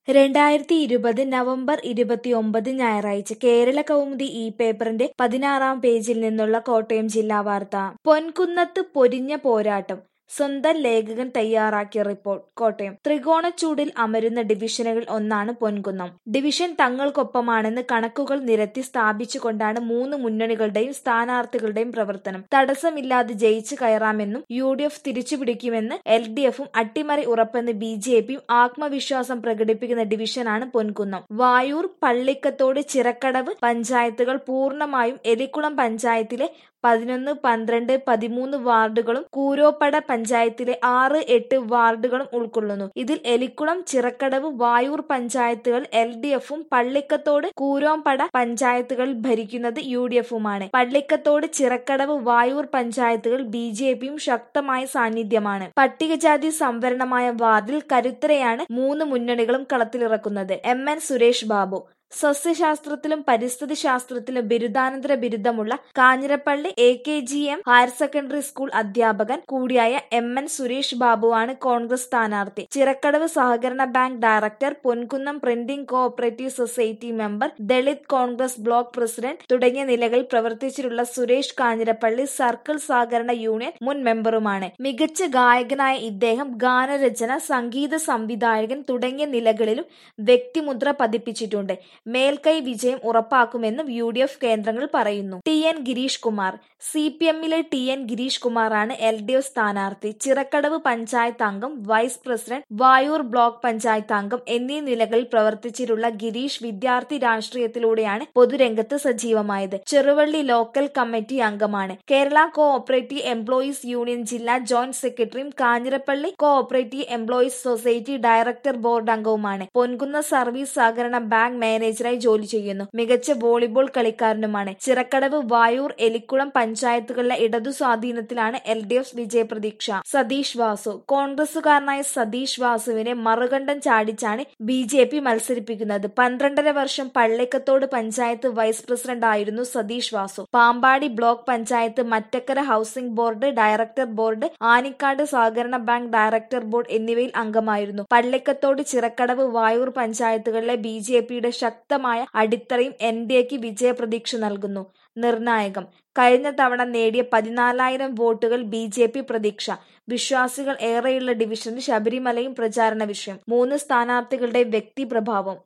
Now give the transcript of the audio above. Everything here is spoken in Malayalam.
രണ്ടായിരത്തി ഇരുപത് നവംബർ ഇരുപത്തിയൊമ്പത് ഞായറാഴ്ച കേരള കൗമുദി ഈ പേപ്പറിന്റെ പതിനാറാം പേജിൽ നിന്നുള്ള കോട്ടയം ജില്ലാ വാർത്ത പൊൻകുന്നത്ത് പൊരിഞ്ഞ പോരാട്ടം സ്വന്തം ലേഖകൻ തയ്യാറാക്കിയ റിപ്പോർട്ട് കോട്ടയം ത്രികോണച്ചൂടിൽ അമരുന്ന ഡിവിഷനുകൾ ഒന്നാണ് പൊൻകുന്നം ഡിവിഷൻ തങ്ങൾക്കൊപ്പമാണെന്ന് കണക്കുകൾ നിരത്തി സ്ഥാപിച്ചുകൊണ്ടാണ് മൂന്ന് മുന്നണികളുടെയും സ്ഥാനാർത്ഥികളുടെയും പ്രവർത്തനം തടസ്സമില്ലാതെ ജയിച്ചു കയറാമെന്നും യു ഡി എഫ് തിരിച്ചുപിടിക്കുമെന്ന് എൽ ഡി എഫും അട്ടിമറി ഉറപ്പെന്ന് ബി ജെ പിയും ആത്മവിശ്വാസം പ്രകടിപ്പിക്കുന്ന ഡിവിഷനാണ് പൊൻകുന്നം വായൂർ പള്ളിക്കത്തോട് ചിറക്കടവ് പഞ്ചായത്തുകൾ പൂർണ്ണമായും എലിക്കുളം പഞ്ചായത്തിലെ പതിനൊന്ന് പന്ത്രണ്ട് പതിമൂന്ന് വാർഡുകളും കൂരോപ്പട പഞ്ചായത്തിലെ ആറ് എട്ട് വാർഡുകളും ഉൾക്കൊള്ളുന്നു ഇതിൽ എലിക്കുളം ചിറക്കടവ് വായൂർ പഞ്ചായത്തുകൾ എൽ ഡി എഫും പള്ളിക്കത്തോട് കൂരോംപട പഞ്ചായത്തുകൾ ഭരിക്കുന്നത് യു ഡി എഫുമാണ് പള്ളിക്കത്തോട് ചിറക്കടവ് വായൂർ പഞ്ചായത്തുകൾ ബി ജെ പിയും ശക്തമായ സാന്നിധ്യമാണ് പട്ടികജാതി സംവരണമായ വാർഡിൽ കരുത്തരെയാണ് മൂന്ന് മുന്നണികളും കളത്തിലിറക്കുന്നത് എം എൻ സുരേഷ് ബാബു സസ്യശാസ്ത്രത്തിലും പരിസ്ഥിതി ശാസ്ത്രത്തിലും ബിരുദാനന്തര ബിരുദമുള്ള Kanjirappally A K G M higher secondary school അധ്യാപകൻ കൂടിയായ എം എൻ സുരേഷ് ബാബുവാണ് കോൺഗ്രസ് സ്ഥാനാർത്ഥി ചിറക്കടവ് സഹകരണ bank director Ponkunnam printing cooperative society member Dalit Congress block president തുടങ്ങിയ നിലകളിൽ പ്രവർത്തിച്ചിട്ടുള്ള സുരേഷ് കാഞ്ഞിരപ്പള്ളി സർക്കിൾ സഹകരണ യൂണിയൻ മുൻ മെമ്പറുമാണ് മികച്ച ഗായകനായ ഇദ്ദേഹം ഗാനരചന സംഗീത സംവിധായകൻ തുടങ്ങിയ നിലകളിലും വ്യക്തിമുദ്ര പതിപ്പിച്ചിട്ടുണ്ട് മേൽക്കൈ വിജയം ഉറപ്പാക്കുമെന്നും യു ഡി എഫ് കേന്ദ്രങ്ങൾ പറയുന്നു T N Girish Kumar C P എമ്മിലെ ടി എൻ ഗിരീഷ് കുമാറാണ് എൽ ഡി എഫ് സ്ഥാനാർത്ഥി ചിറക്കടവ് പഞ്ചായത്ത് അംഗം vice president Vazhoor block panchayat അംഗം എന്നീ നിലകളിൽ പ്രവർത്തിച്ചിട്ടുള്ള ഗിരീഷ് വിദ്യാർത്ഥി രാഷ്ട്രീയത്തിലൂടെയാണ് പൊതുരംഗത്ത് സജീവമായത് ചെറുവള്ളി ലോക്കൽ കമ്മിറ്റി അംഗമാണ് Kerala co operative employees union ജില്ലാ ജോയിന്റ് സെക്രട്ടറിയും Kanjirappally co operative employees society director board അംഗവുമാണ് പൊൻകുന്ന സർവീസ് സഹകരണ ബാങ്ക് മാനേജറായി ജോലി ചെയ്യുന്നു മികച്ച വോളിബോൾ കളിക്കാരനുമാണ് ചിറക്കടവ് വായൂർ എലിക്കുളം പഞ്ചായത്തുകളിലെ ഇടതു സ്വാധീനത്തിലാണ് എൽ ഡി എഫ് വിജയപ്രതീക്ഷ സതീഷ് വാസു കോൺഗ്രസുകാരനായ സതീഷ് വാസുവിനെ മറുകണ്ഠം ചാടിച്ചാണ് ബി ജെ പി മത്സരിപ്പിക്കുന്നത് പന്ത്രണ്ടര വർഷം പള്ളിക്കത്തോട് പഞ്ചായത്ത് വൈസ് പ്രസിഡന്റ് ആയിരുന്നു Sathish Vasu Pampady block panchayat Mattakkara housing board director board Anicadu സഹകരണ ബാങ്ക് ഡയറക്ടർ ബോർഡ് എന്നിവയിൽ അംഗമായിരുന്നു പള്ളിക്കത്തോട് ചിറക്കടവ് വായൂർ പഞ്ചായത്തുകളിലെ ബി ജെ പിയുടെ ശക്തമായ അടിത്തറയും എൻ ഡി എക്ക് വിജയപ്രതീക്ഷ നൽകുന്നു നിർണായകം കഴിഞ്ഞ തവണ നേടിയ പതിനാലായിരം വോട്ടുകൾ ബി ജെ പി പ്രതീക്ഷ വിശ്വാസികൾ ഏറെയുള്ള ഡിവിഷനിൽ ശബരിമലയും പ്രചാരണ വിഷയം മൂന്ന് സ്ഥാനാർത്ഥികളുടെ വ്യക്തിപ്രഭാവം